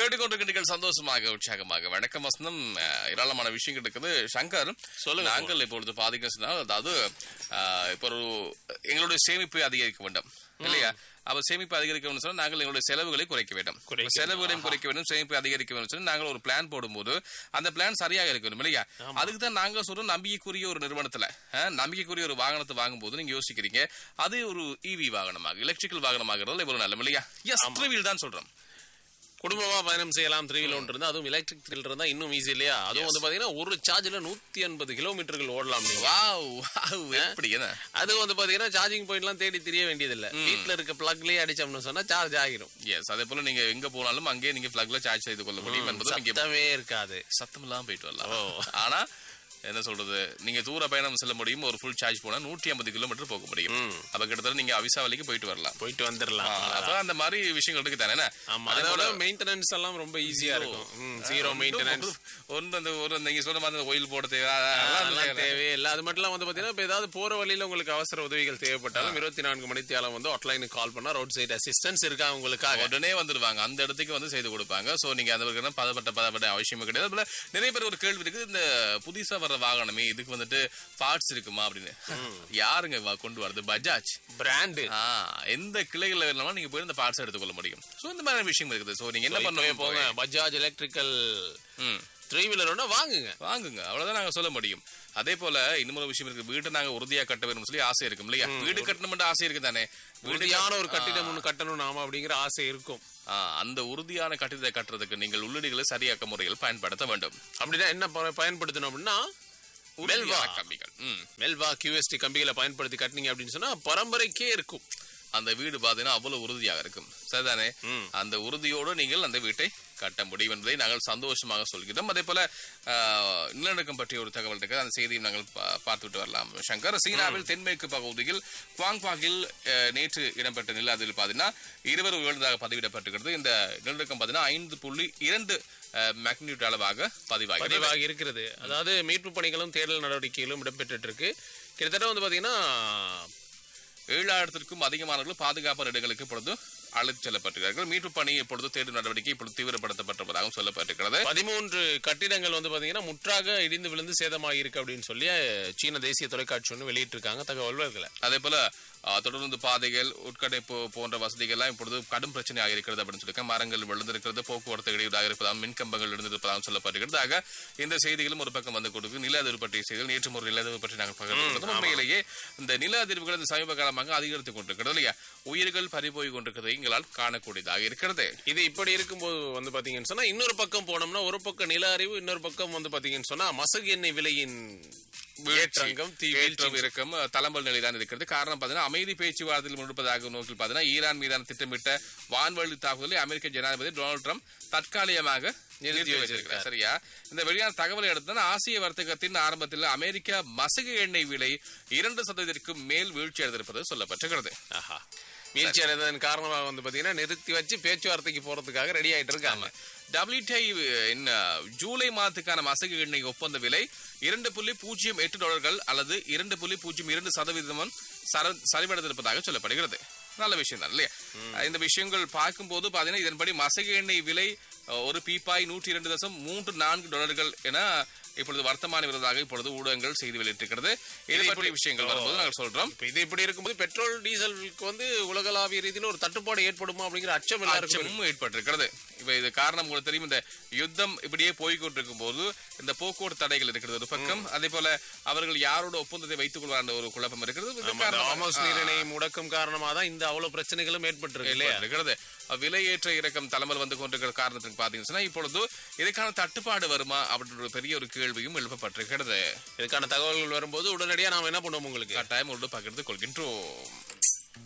கேட்டுக்கொண்டிருக்கின்றீர்கள் சந்தோஷமாக உற்சாகமாக வணக்கம் வசந்தம் அஹ், ஏராளமான விஷயங்கள் இருக்குது சங்கர் சொல்லுங்க. நாங்கள் இப்பொழுது பாத்தீங்கன்னா சொன்னால், அதாவது அஹ், இப்போ ஒரு எங்களுடைய சேமிப்பை அதிகரிக்க வேண்டும் இல்லையா அப்ப சேமிப்பு அதிகரிக்க வேண்டும் சொன்னா நாங்கள் எங்களுடைய செலவுகளை குறைக்க வேண்டும் குறைக்க செலவுகளையும் குறைக்க வேண்டும் சேமிப்பு அதிகரிக்க வேண்டும் சொல்லி நாங்கள் ஒரு பிளான் போடும்போது அந்த பிளான் சரியாக இருக்க வேண்டும் இல்லையா அதுக்கு தான் நாங்க சொல்றோம் நம்பிக்கைக்குரிய ஒரு நிறுவனத்துல அஹ், நம்பிக்கைக்குரிய ஒரு வாகனத்தை வாங்கும்போது நீங்க யோசிக்கிறீங்க அது ஒரு இவி வாகனமாக எலக்ட்ரிக்கல் வாகனமாக இருந்தால் இவ்வளவு நல்ல இல்லையா எஸ் த்ரீ தான் சொல்றோம் குடும்பமா பயணம் செய்யலாம் த்ரீ வீல் ஒன்று இருந்தா அதுவும் எலக்ட்ரிக் த்ரீ இருந்தா இன்னும் ஈஸி இல்லையா அதுவும் வந்து பாத்தீங்கன்னா ஒரு சார்ஜ்ல நூத்தி எண்பது கிலோமீட்டர்கள் ஓடலாம் நீங்க வாவ் வாவ் எப்படி என்ன அது வந்து பாத்தீங்கன்னா சார்ஜிங் பாயிண்ட்லாம் தேடி தெரிய வேண்டியதில்ல வீட்ல இருக்க பிளக்லயே அடிச்சோம்னு சொன்னா சார்ஜ் ஆகிரும் எஸ் அதே போல நீங்க எங்க போனாலும் அங்கேயே நீங்க பிளக்ல சார்ஜ் செய்து கொள்ள முடியும் என்பது இங்க சத்தமே இருக்காது சத்தம் இல்லாம போயிட்டு வரலாம் ஆனா என்ன சொல்றது நீங்க தூர பயணம் செல்ல முடியும் ஒரு ஃபுல் சார்ஜ் போனா நூற்றி ஐம்பது கிலோமீட்டர் போக முடியும் அப்ப கிட்டத்தட்ட நீங்க அவிசா வரைக்கும் போயிட்டு வரலாம் போயிட்டு வந்துடலாம் அப்ப அந்த மாதிரி விஷயங்கள் இருக்கு தானே என்ன? ஆமா அதே அதோட போல மெயின்டெனன்ஸ் எல்லாம் ரொம்ப ஈஸியா இருக்கும் ஜீரோ மெயின்டெனன்ஸ் ஒன்று அந்த ஒரு நீங்க சொல்ற மாதிரி அந்த oil போட தேவை அதெல்லாம் தேவையில்லை அது மட்டும் இல்லாம வந்து பாத்தீங்கன்னா இப்ப ஏதாவது போற வழியில உங்களுக்கு அவசர உதவிகள் தேவைப்பட்டாலும் இருபத்தி நான்கு மணித்தியாலம் வந்து ஹாட்லைனுக்கு கால் பண்ணா ரோட் சைடு அசிஸ்டன்ஸ் இருக்கா உங்களுக்காக உடனே வந்துருவாங்க அந்த இடத்துக்கு வந்து செய்து கொடுப்பாங்க சோ நீங்க அந்த பக்கம் பதப்பட்ட பதப்பட்ட அவசியமே கிடையாது அதுபோல நிறைய பேர் ஒரு கேள்வி இருக்குது இந்த புதுசா வர்ற வாகனமே இதுக்கு வந்துட்டு பார்ட்ஸ் இருக்குமா அப்படின்னு யாருங்க வா- கொண்டு வரது பஜாஜ் பிராண்டு ஆ, எந்த கிளைகள்ல வேணாலும் நீங்க போய் இந்த பார்ட்ஸ் எடுத்துக்கொள்ள முடியும் சோ இந்த மாதிரி விஷயம் இருக்குது சோ நீங்க என்ன இப்பவே பண்ணுவீங்க போங்க பஜாஜ் எலக்ட்ரிக்கல் ம் த்ரீ வீலர் ஒண்ணா வாங்குங்க வாங்குங்க அவ்வளவுதான் நாங்க சொல்ல முடியும் அதே போல இன்னொரு விஷயம் இருக்கு வீட்டை நாங்க உறுதியா கட்ட வேணும்னு சொல்லி ஆசை இருக்கும் இல்லையா வீடு கட்டணும் ஆசை இருக்கு தானே வீடு உறுதியான ஒரு கட்டிடம் ஒண்ணு கட்டணும் நாம அப்படிங்கிற ஆசை இருக்கும் ஆ, அந்த உறுதியான கட்டிடத்தை கட்டுறதுக்கு நீங்கள் உள்ளீடுகளை சரியாக்க முறையில் பயன்படுத்த வேண்டும் அப்படின்னா என்ன ப- பயன்படுத்தணும் அப்படின்னா உறுதியான கம்பிகள் ம். மெல்வா கியூஎஸ்டி கம்பிகளை பயன்படுத்தி கட்டினீங்க அப்படின்னு சொன்னா பரம்பரைக்கே இருக்கும் அந்த வீடு பாத்தீங்கன்னா அவ்வளவு உறுதியாக இருக்கும் சரிதானே ம். அந்த உறுதியோடு நீங்கள் அந்த வீட்டை கட்ட முடியும் என்பதை நாங்கள் சந்தோஷமாக சொல்கிறோம் அதே போல ஆ, நிலநடுக்கம் பற்றிய ஒரு தகவல் இருக்கு அந்த செய்தியை நாங்கள் பா- பார்த்துவிட்டு வரலாம் சங்கர் சீனாவில் தென்மேற்கு பகுதியில் குவாங்பாகில் ஆ, நேற்று இடம்பெற்ற நில அதிர்வில் பார்த்தீங்கன்னா இருவர் உயர்ந்ததாக பதிவிடப்பட்டிருக்கிறது இந்த நிலநடுக்கம் பார்த்தீங்கன்னா ஐந்து புள்ளி இரண்டு மேக்னியூட் அளவாக பதிவாகி பதிவாகி இருக்கிறது அதாவது மீட்பு பணிகளும் தேடல் நடவடிக்கைகளும் இடம்பெற்றுட்டு இருக்கு கிட்டத்தட்ட வந்து பாத்தீங்கன்னா ஏழாயிரத்திற்கும் அதிகமானவர்கள் பாதுகாப்பான இடங்களுக்கு இப்பொழுது அழைத்து செல்லப்பட்டிருக்கிறார்கள் மீட்பு பணி இப்பொழுது தேடும் நடவடிக்கை இப்பொழுது தீவிரப்படுத்தப்பட்டிருப்பதாகவும் சொல்லப்பட்டிருக்கிறது பதிமூன்று கட்டிடங்கள் வந்து பாத்தீங்கன்னா முற்றாக இடிந்து விழுந்து சேதமாகி இருக்கு அப்படின்னு சொல்லி சீன தேசிய தொலைக்காட்சி ஒன்று வெளியிட்டிருக்காங்க தகவல் வருதுல அதே போல ஆ, தொடர்ந்து பாதைகள் உட்கடைப்பு போன்ற வசதிகள்லாம் இப்பொழுது கடும் பிரச்சனையாக இருக்கிறது அப்படின்னு சொல்லி மரங்கள் விழுந்திருக்கிறது போக்குவரத்து இடையூறாக இருப்பதாகவும் மின்கம்பங்கள் இருந்திருப்பதாகவும் சொல்லப்பட்டிருக்கிறது ஆக இந்த செய்திகளும் ஒரு பக்கம் வந்து கொடுக்கு நில அதிர்வு பற்றிய செய்திகள் நேற்று ஒரு நில அதிர்வு பற்றி நாங்கள் பகிர்ந்து உண்மையிலேயே இந்த நில அதிர்வுகள் இந்த சமீப காலமாக அதிகரித்துக் கொண்டிருக்கிறது இல்லையா உயிர்கள் பறிபோய் கொண்டிருக்கிறதை எங்களால் காணக்கூடியதாக இருக்கிறது இது இப்படி இருக்கும்போது வந்து பாத்தீங்கன்னு சொன்னா இன்னொரு பக்கம் போனோம்னா ஒரு பக்கம் நில அறிவு இன்னொரு பக்கம் வந்து பாத்தீங்கன்னு சொன்னா மசகு எண்ணெய் விலையின் ஏற்றங்கம் தீ ஏற்றம் இறக்கம் தளம்பல் நிலைதான் இருக்கிறது காரணம் பார்த்தீங்கன்னா அமைதி பேச்சுவார்த்தையில் முன்னெடுப்பதாக நோக்கில் பார்த்தீங்கன்னா ஈரான் மீதான திட்டமிட்ட வான்வழி தாக்குதலை அமெரிக்க ஜனாதிபதி டொனால்டு ட்ரம்ப் தற்காலிகமாக நிறுத்தி வச்சிருக்கிறார் சரியா இந்த வெளியான தகவலை அடுத்து ஆசிய வர்த்தகத்தின் ஆரம்பத்தில் அமெரிக்க மசகு எண்ணெய் விலை இரண்டு சதவீதத்திற்கும் மேல் வீழ்ச்சி அடைந்திருப்பது சொல்லப்பட்டிருக்கிறது ஆஹா வீழ்ச்சி அடைந்ததன் காரணமாக வந்து பாத்தீங்கன்னா நிறுத்தி வச்சு பேச்சுவார்த்தைக்கு போறதுக்காக ரெடி ஆயிட்டு இருக்காங்க WTI என்ன ஜூலை மாதத்துக்கான மசகு எண்ணெய் ஒப்பந்த விலை இரண்டு புள்ளி பூஜ்ஜியம் எட்டு டாலர்கள் அல்லது இரண்டு புள்ளி பூஜ்ஜியம் இரண்டு சதவீதம் சர- சரிவடைந்திருப்பதாக சொல்லப்படுகிறது நல்ல விஷயம் தான் இல்லையா இந்த விஷயங்கள் பார்க்கும்போது பாத்தீங்கன்னா இதன்படி மசகு எண்ணெய் விலை அஹ், ஒரு பீப்பாய் நூற்றி இரண்டு தசம் மூன்று நான்கு டாலர்கள் என இப்பொழுது வர்த்தமானி வருவதாக இப்பொழுது ஊடகங்கள் செய்தி வெளியிட்டிருக்கிறது இது பற்றிய விஷயங்கள் வரும்போது நாங்கள் சொல்றோம் இப்ப இது இப்படி இருக்கும்போது பெட்ரோல் டீசலுக்கு வந்து உலகளாவிய ரீதியில ஒரு தட்டுப்பாடு ஏற்படுமா அப்படிங்கிற அச்சம் எல்லாருக்கும் இருக்கு. அச்சமும் ஏற்பட்டிருக்கிறது இப்ப இது காரணம் உங்களுக்கு தெரியும் இந்த யுத்தம் இப்படியே போய்கொண்டிருக்கும் போது இந்த போக்குவரத்து தடைகள் இருக்கிறது ஒரு பக்கம் அதே போல அவர்கள் யாரோட ஒப்பந்தத்தை வைத்துக் கொள்வார் ஒரு குழப்பம் இருக்கிறது இது ஆமா, இந்த காரணமாக- ஆமோஸ் நீரிணை முடக்கம் காரணமா தான் இந்த அவ்வளவு பிரச்சனைகளும் ஏற்பட்டிருக்கு இல்லையா இருக்கிறது விலையேற்ற இறக்கம் தலைமல் வந்து கொண்டிருக்கிற காரணத்துக்கு பாத்தீங்கன்னா இப்பொழுது இதுக்கான தட்டுப்பாடு வருமா அப்படின்ற ஒரு பெரிய ஒரு கேள்வியும் எழுப்பப்பட்டிருக்கிறது இதுக்கான தகவல்கள் வரும்போது உடனடியா நாம என்ன பண்ணுவோம் உங்களுக்கு கட்டாயம் ஒரு பகிர்ந்து கொள்கின்றோம்